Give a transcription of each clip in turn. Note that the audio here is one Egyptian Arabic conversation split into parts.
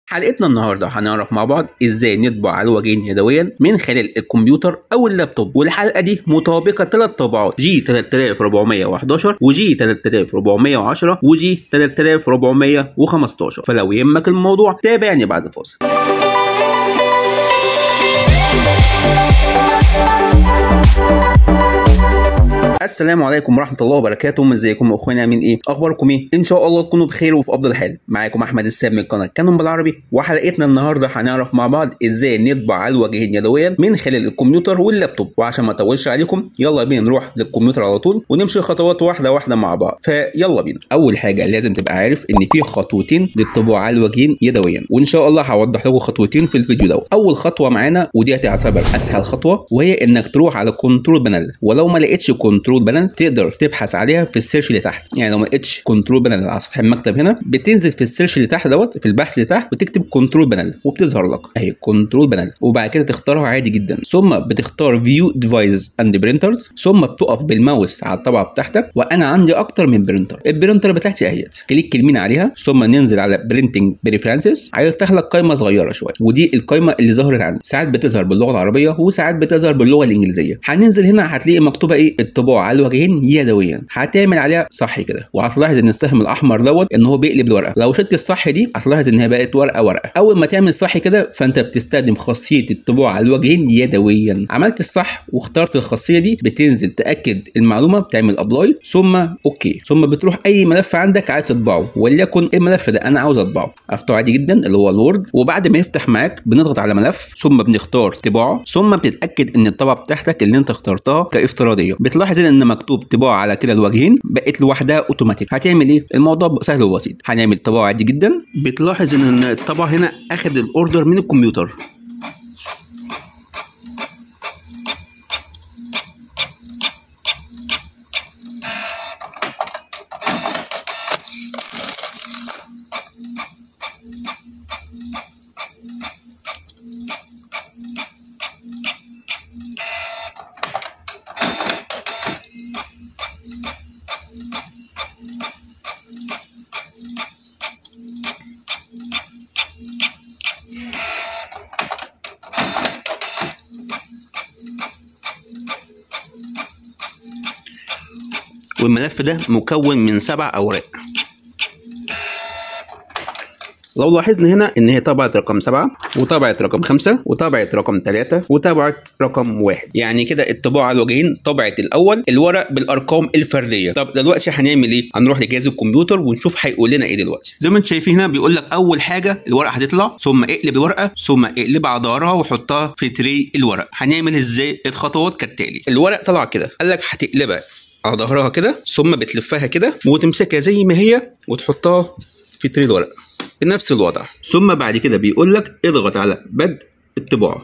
حلقتنا النهارده هنعرف مع بعض ازاي نطبع على الوجهين يدويا من خلال الكمبيوتر او اللابتوب والحلقه دي مطابقه ثلاث طبعات جي 3411 وجي 3410 وجي 3415 فلو يهمك الموضوع تابعني بعد فاصل السلام عليكم ورحمه الله وبركاته ازيكم اخوانا من ايه اخباركم ايه ان شاء الله تكونوا بخير وفي افضل حال معاكم احمد السام من قناه كانون بالعربي وحلقتنا النهارده هنعرف مع بعض ازاي نطبع على الوجهين يدويا من خلال الكمبيوتر واللابتوب وعشان ما اطولش عليكم يلا بينا نروح للكمبيوتر على طول ونمشي خطوات واحده واحده مع بعض فيلا بينا اول حاجه لازم تبقى عارف ان في خطوتين للطباعه على الوجهين يدويا وان شاء الله هوضح لكم خطوتين في الفيديو ده اول خطوه معانا ودي هتعتبر اسهل خطوه وهي انك تروح على كنترول بانل ولو ما لقيتش كنترول بانل تقدر تبحث عليها في السيرش اللي تحت يعني لو ما لقيتش كنترول بانل على سطح المكتب هنا بتنزل في السيرش اللي تحت دوت في البحث اللي تحت وتكتب كنترول بانل وبتظهر لك اهي كنترول بانل وبعد كده تختارها عادي جدا ثم بتختار فيو ديفايس اند برينترز ثم بتقف بالماوس على الطبعه بتاعتك وانا عندي اكتر من برينتر البرينتر بتاعتي اهيت كليك يمين عليها ثم ننزل على برينتنج بريفرنسز هيفتح لك قائمه صغيره شويه ودي القائمه اللي ظهرت عندي ساعات بتظهر باللغه العربيه وساعات بتظهر باللغه الانجليزيه هننزل هنا هتلاقي مكتوبه ايه الطباعه على الوجهين يدويا هتعمل عليها صح كده وهتلاحظ ان السهم الاحمر دوت ان هو بيقلب الورقه لو شلت الصح دي هتلاحظ ان هي بقت ورقه ورقه اول ما تعمل صح كده فانت بتستخدم خاصيه الطباعه على الوجهين يدويا عملت الصح واخترت الخاصيه دي بتنزل تاكد المعلومه بتعمل ابلاي ثم اوكي ثم بتروح اي ملف عندك عايز تطبعه وليكن الملف ده انا عاوز اطبعه افتحه عادي جدا اللي هو الوورد وبعد ما يفتح معاك بنضغط على ملف ثم بنختار طباعه ثم بتتاكد ان الطبعه بتاعتك اللي انت اخترتها كافتراضيه بتلاحظ ان مكتوب طباعه على كده الوجهين بقت لوحدها اوتوماتيك هتعمل ايه الموضوع سهل وبسيط هنعمل طباعه عادي جدا بتلاحظ ان الطبعه هنا اخد الاوردر من الكمبيوتر والملف ده مكون من سبع اوراق لو لاحظنا هنا ان هي طبعت رقم سبعة وطبعت رقم خمسة وطبعت رقم ثلاثة وطبعت رقم واحد يعني كده الطباعة على الوجهين طبعت الاول الورق بالارقام الفردية طب دلوقتي هنعمل ايه هنروح لجهاز الكمبيوتر ونشوف هيقول لنا ايه دلوقتي زي ما انتم شايفين هنا بيقول لك اول حاجة الورقة هتطلع ثم اقلب الورقة ثم اقلبها على ظهرها وحطها في تري الورق هنعمل ازاي الخطوات كالتالي الورق طلع كده قال لك هتقلبها على ظهرها كده ثم بتلفها كده وتمسكها زي ما هي وتحطها في تري الورق بنفس الوضع ثم بعد كده بيقول لك اضغط على بدء الطباعه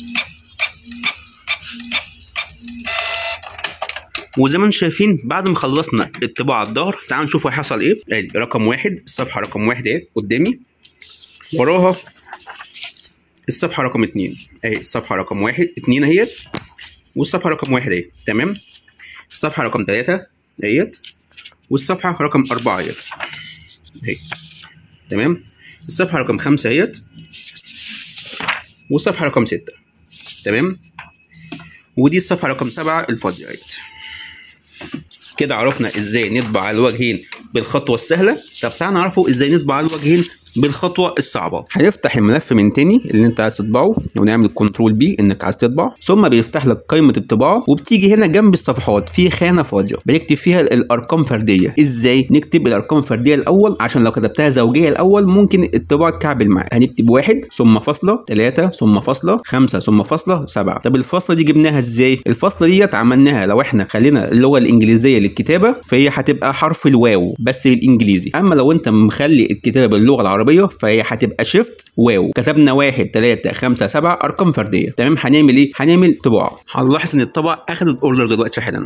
وزي ما انتم شايفين بعد ما خلصنا الطباعه على الظهر تعالوا نشوف هيحصل ايه ادي رقم واحد الصفحه رقم واحد اهي قدامي وراها الصفحه رقم اتنين اهي الصفحه رقم واحد اتنين اهيت والصفحه رقم واحد اهي تمام الصفحه رقم ثلاثة اهيت والصفحه رقم أربعة اهيت اهي تمام الصفحه رقم خمسة اهيت والصفحه رقم ستة تمام ودي الصفحه رقم سبعة الفاضيه اهيت كده عرفنا ازاي نطبع على الوجهين بالخطوه السهله طب تعالى نعرفه ازاي نطبع على الوجهين بالخطوه الصعبه هنفتح الملف من تاني اللي انت عايز تطبعه ونعمل كنترول بي انك عايز تطبع ثم بيفتح لك قائمه الطباعه وبتيجي هنا جنب الصفحات في خانه فاضيه بنكتب فيها الارقام فرديه ازاي نكتب الارقام الفرديه الاول عشان لو كتبتها زوجيه الاول ممكن الطباعه تكعبل معاك هنكتب واحد ثم فاصله ثلاثة ثم فاصله خمسة ثم فاصله سبعة طب الفاصله دي جبناها ازاي الفاصله ديت عملناها لو احنا خلينا اللغه الانجليزيه للكتابه فهي هتبقى حرف الواو بس بالانجليزي اما لو انت مخلي الكتابه باللغه العربيه فهي هتبقى شيفت واو كتبنا واحد تلاتة خمسة سبعة ارقام فرديه تمام هنعمل ايه هنعمل طباعه هنلاحظ ان الطبعه اخد الاوردر دلوقتي حالا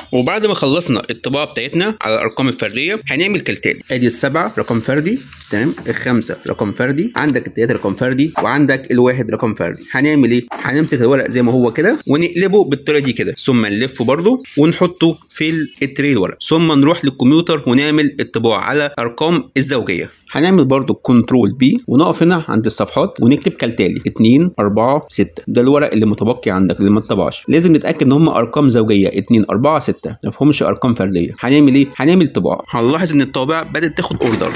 وبعد ما خلصنا الطباعه بتاعتنا على الارقام الفرديه هنعمل كالتالي ادي السبعه رقم فردي تمام الخمسه رقم فردي عندك التلاته رقم فردي وعندك الواحد رقم فردي هنعمل ايه هنمسك الورق زي ما هو كده ونقلبه بالطريقه دي كده ثم نلفه برده ونحطه في التري الورق ثم نروح للكمبيوتر ونعمل الطباعه على ارقام الزوجيه هنعمل برضو كنترول بي ونقف هنا عند الصفحات ونكتب كالتالي 2 4 6 ده الورق اللي متبقي عندك اللي ما اتطبعش لازم نتاكد ان هم ارقام زوجيه 2 4 6 ما فيهمش ارقام فرديه هنعمل ايه هنعمل طباعه هنلاحظ ان الطابع بدات تاخد اوردر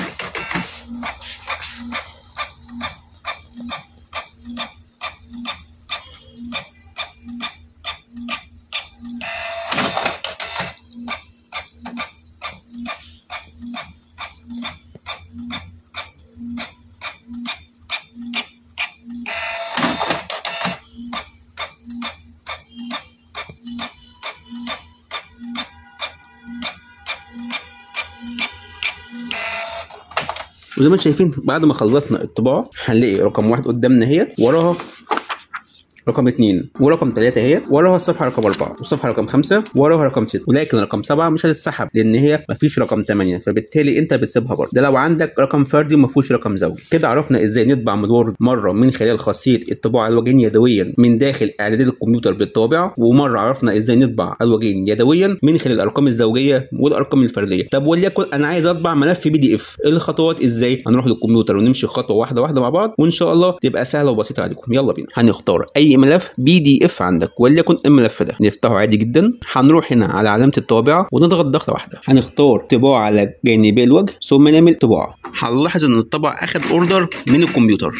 وزي ما انتم شايفين بعد ما خلصنا الطباعه هنلاقي رقم واحد قدامنا اهيت وراها رقم اثنين ورقم ثلاثة اهي وراها الصفحة رقم أربعة والصفحة رقم خمسة وراها رقم ستة ولكن رقم سبعة مش هتتسحب لأن هي مفيش رقم ثمانية فبالتالي أنت بتسيبها برضه ده لو عندك رقم فردي ومفيهوش رقم زوجي كده عرفنا إزاي نطبع من الوورد مرة من خلال خاصية الطباعة الوجهين يدويا من داخل إعدادات الكمبيوتر بالطابعة ومرة عرفنا إزاي نطبع الوجهين يدويا من خلال الأرقام الزوجية والأرقام الفردية طب وليكن أنا عايز أطبع ملف بي دي إف الخطوات إزاي هنروح للكمبيوتر ونمشي خطوة واحدة واحدة مع بعض وإن شاء الله تبقى سهلة وبسيطة عليكم يلا بينا هنختار أي ملف بي دي اف عندك وليكن الملف ده نفتحه عادي جدا هنروح هنا على علامه الطابعه ونضغط ضغطه واحده هنختار طباعه على جانبي الوجه ثم نعمل طباعه هنلاحظ ان الطبع اخد اوردر من الكمبيوتر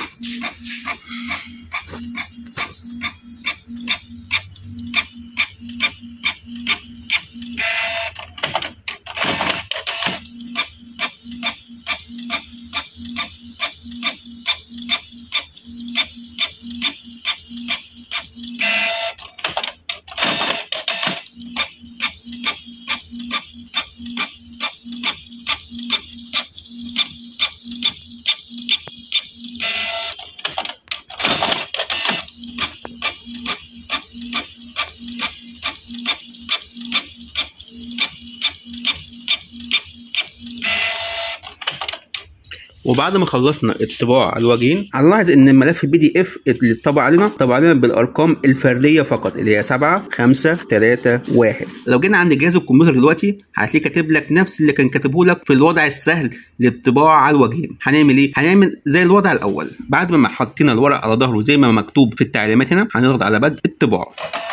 وبعد ما خلصنا الطباعه على الوجهين هنلاحظ ان الملف البي دي اف اللي اتطبع علينا طبع علينا بالارقام الفرديه فقط اللي هي 7 5 3 1 لو جينا عند جهاز الكمبيوتر دلوقتي هتلاقيه كاتب لك نفس اللي كان كاتبه لك في الوضع السهل للطباعه على الوجهين هنعمل ايه هنعمل زي الوضع الاول بعد ما حطينا الورق على ظهره زي ما مكتوب في التعليمات هنا هنضغط على بدء الطباعه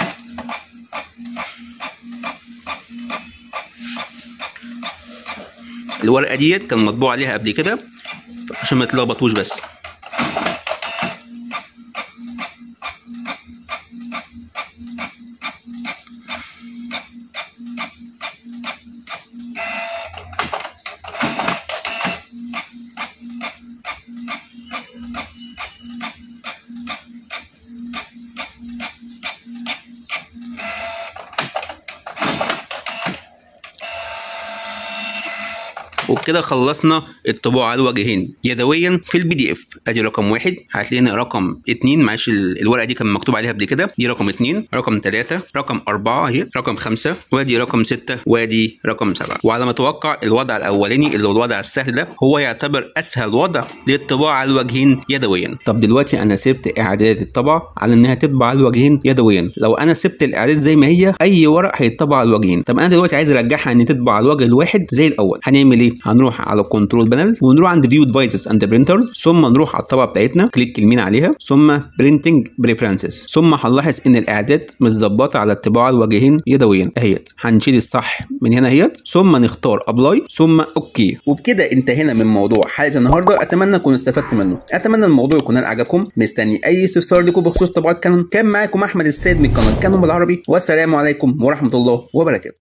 الورقه ديت كان مطبوع عليها قبل كده عشان ما تلخبطوش بس وبكده خلصنا الطباعة على الوجهين يدويا في البي دي اف ادي رقم واحد هتلاقينا رقم اتنين معلش الورقة دي كان مكتوب عليها قبل كده دي رقم اتنين رقم تلاتة رقم أربعة اهي رقم خمسة وادي رقم ستة وادي رقم سبعة وعلى ما اتوقع الوضع الأولاني اللي هو الوضع السهل ده هو يعتبر أسهل وضع للطباعة على الوجهين يدويا طب دلوقتي أنا سبت إعدادات الطبعة على إنها تطبع على الوجهين يدويا لو أنا سبت الإعداد زي ما هي أي ورق هيتطبع على الوجهين طب أنا دلوقتي عايز أرجعها إن تطبع على الوجه الواحد زي الأول هنعمل إيه؟ هنروح على كنترول بانل ونروح عند فيو ديفايسز اند برينترز ثم نروح على الطبقه بتاعتنا كليك يمين عليها ثم برينتنج بريفرنسز ثم هنلاحظ ان الاعداد متظبطه على الطباعه الوجهين يدويا اهيت هنشيل الصح من هنا اهيت ثم نختار ابلاي ثم اوكي وبكده انتهينا من موضوع حلقه النهارده اتمنى اكون استفدت منه اتمنى الموضوع يكون عجبكم مستني اي استفسار لكم بخصوص طباعه كانون كان معاكم احمد السيد من قناه كانون بالعربي والسلام عليكم ورحمه الله وبركاته